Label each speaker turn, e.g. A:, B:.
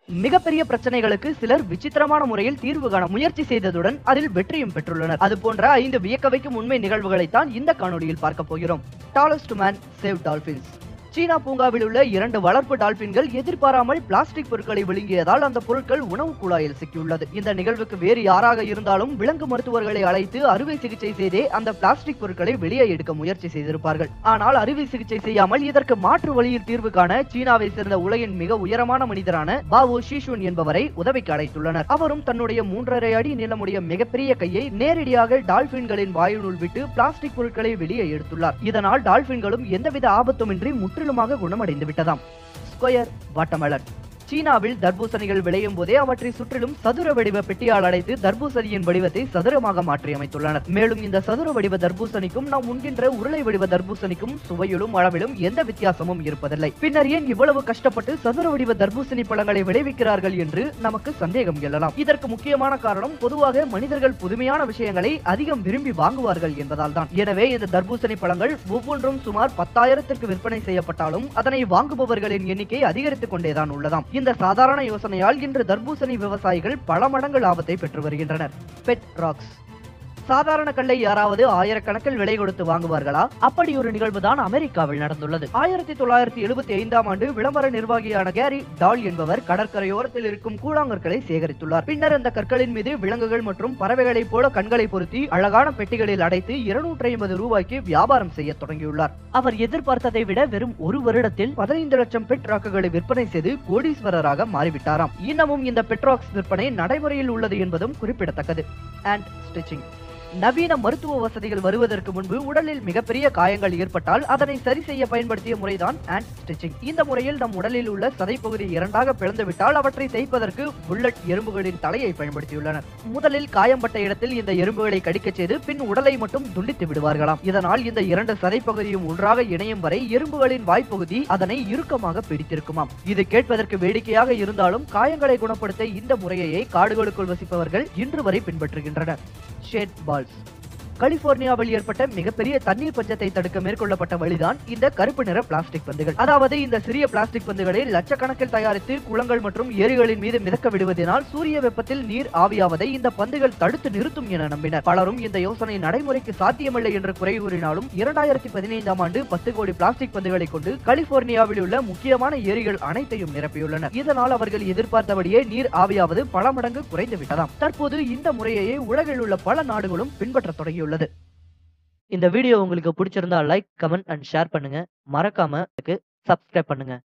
A: மிகப்பெரிய பிரச்சனைகளுக்கு சிலர் விசித்திரமான முறையில் தீர்வு காண முயற்சி செய்ததுடன் அதில் வெற்றியும் பெற்றுள்ளனர் அது போன்ற ஐந்து வியக்க வைக்கும் உண்மை நிகழ்வுகளைத்தான் இந்த காணொளியில் பார்க்க போகிறோம் டாலஸ்ட் மேன் சேவ் டால்பின்ஸ் சீனா பூங்காவில் உள்ள இரண்டு வளர்ப்பு டால்பின்கள் எதிர்பாராமல் பிளாஸ்டிக் பொருட்களை விழுங்கியதால் அந்த பொருட்கள் உணவு குழாயில் சிக்கியுள்ளது இந்த நிகழ்வுக்கு வேறு யாராக இருந்தாலும் விலங்கு மருத்துவர்களை அழைத்து அறுவை சிகிச்சை செய்தே அந்த பிளாஸ்டிக் பொருட்களை வெளியே எடுக்க முயற்சி செய்திருப்பார்கள் ஆனால் அறுவை சிகிச்சை செய்யாமல் இதற்கு மாற்று வழியில் தீர்வு காண சீனாவை சேர்ந்த உலகின் மிக உயரமான மனிதரான பாவோ ஷீஷுன் என்பவரை உதவிக்கு அழைத்துள்ளனர் அவரும் தன்னுடைய மூன்றரை அடி நீளமுடைய மிகப்பெரிய கையை நேரடியாக டால்பின்களின் வாயுனுள் விட்டு பிளாஸ்டிக் பொருட்களை வெளியே எடுத்துள்ளார் இதனால் டால்பின்களும் எந்தவித ஆபத்துமின்றி முற்றிலுமாக குணமடைந்து விட்டதாம் ஸ்கொயர் வாட்டமலன் சீனாவில் தர்பூசணிகள் விளையும் போதே அவற்றை சுற்றிலும் சதுர வடிவ பெட்டியால் அடைத்து தர்பூசணியின் வடிவத்தை சதுரமாக மாற்றி அமைத்துள்ளனர் மேலும் இந்த சதுர வடிவ தர்பூசணிக்கும் நாம் உண்கின்ற உருளை வடிவ தர்பூசணிக்கும் சுவையிலும் அளவிலும் எந்த வித்தியாசமும் இருப்பதில்லை பின்னர் ஏன் இவ்வளவு கஷ்டப்பட்டு சதுர வடிவ தர்பூசணி பழங்களை விளைவிக்கிறார்கள் என்று நமக்கு சந்தேகம் எழலாம் இதற்கு முக்கியமான காரணம் பொதுவாக மனிதர்கள் புதுமையான விஷயங்களை அதிகம் விரும்பி வாங்குவார்கள் என்பதால் தான் எனவே இந்த தர்பூசணி பழங்கள் ஒவ்வொன்றும் சுமார் பத்தாயிரத்திற்கு விற்பனை செய்யப்பட்டாலும் அதனை வாங்குபவர்களின் எண்ணிக்கை அதிகரித்துக் கொண்டேதான் உள்ளதாம் இந்த சாதாரண யோசனையால் இன்று தர்பூசணி விவசாயிகள் பல மடங்கு லாபத்தை பெற்று வருகின்றனர் பெட் ராக்ஸ் சாதாரண கல்லை யாராவது ஆயிரக்கணக்கில் விலை கொடுத்து வாங்குவார்களா அப்படி ஒரு நிகழ்வுதான் அமெரிக்காவில் நடந்துள்ளது ஆயிரத்தி தொள்ளாயிரத்தி எழுபத்தி ஐந்தாம் ஆண்டு விளம்பர நிர்வாகியான கேரி டால் என்பவர் கடற்கரையோரத்தில் இருக்கும் கூழாங்கற்களை சேகரித்துள்ளார் பின்னர் அந்த கற்களின் மீது விலங்குகள் மற்றும் பறவைகளைப் போல கண்களை பொருத்தி அழகான பெட்டிகளில் அடைத்து இருநூற்றி ஐம்பது ரூபாய்க்கு வியாபாரம் செய்ய தொடங்கியுள்ளார் அவர் எதிர்பார்த்ததை விட வெறும் ஒரு வருடத்தில் பதினைந்து லட்சம் பெட் ராக்குகளை விற்பனை செய்து கோடீஸ்வரராக மாறிவிட்டாராம் இன்னமும் இந்த பெட்ராக்ஸ் விற்பனை நடைமுறையில் உள்ளது என்பதும் குறிப்பிடத்தக்கது அண்ட் ஸ்டிச்சிங் நவீன மருத்துவ வசதிகள் வருவதற்கு முன்பு உடலில் மிகப்பெரிய காயங்கள் ஏற்பட்டால் அதனை சரி செய்ய பயன்படுத்திய முறைதான் ஹேண்ட் ஸ்டிச்சிங் இந்த முறையில் நம் உடலில் உள்ள சதைப்பகுதி இரண்டாக பிளந்துவிட்டால் அவற்றை தைப்பதற்கு புல்லட் எறும்புகளின் தலையை பயன்படுத்தியுள்ளனர் முதலில் காயம்பட்ட இடத்தில் இந்த எறும்புகளை கடிக்கச் செய்து பின் உடலை மட்டும் துண்டித்து விடுவார்களாம் இதனால் இந்த இரண்டு சதைப்பகுதியும் ஒன்றாக இணையும் வரை எறும்புகளின் வாய்ப்பகுதி அதனை இறுக்கமாக பிடித்திருக்குமாம் இது கேட்பதற்கு வேடிக்கையாக இருந்தாலும் காயங்களை குணப்படுத்த இந்த முறையை காடுகளுக்குள் வசிப்பவர்கள் இன்று வரை பின்பற்றுகின்றனர் ஷேட் பால்ஸ் கலிபோர்னியாவில் ஏற்பட்ட மிகப்பெரிய தண்ணீர் பஞ்சத்தை தடுக்க மேற்கொள்ளப்பட்ட வழிதான் இந்த கருப்பு நிற பிளாஸ்டிக் பந்துகள் அதாவது இந்த சிறிய பிளாஸ்டிக் பந்துகளை லட்சக்கணக்கில் தயாரித்து குளங்கள் மற்றும் ஏரிகளின் மீது மிதக்க விடுவதனால் சூரிய வெப்பத்தில் நீர் ஆவியாவதை இந்த பந்துகள் தடுத்து நிறுத்தும் என நம்பினர் பலரும் இந்த யோசனை நடைமுறைக்கு சாத்தியமில்லை என்று குறை கூறினாலும் இரண்டாயிரத்தி பதினைந்தாம் ஆண்டு பத்து கோடி பிளாஸ்டிக் பந்துகளை கொண்டு கலிபோர்னியாவில் உள்ள முக்கியமான ஏரிகள் அனைத்தையும் நிரப்பியுள்ளனர் இதனால் அவர்கள் எதிர்பார்த்தபடியே நீர் ஆவியாவது பல மடங்கு குறைந்து விட்டதாம் தற்போது இந்த முறையை உலகில் உள்ள பல நாடுகளும் பின்பற்றத் தொடங்கியுள்ளது இந்த வீடியோ உங்களுக்கு பிடிச்சிருந்தா லைக் கமெண்ட் அண்ட் ஷேர் பண்ணுங்க மறக்காம சப்ஸ்கிரைப் பண்ணுங்க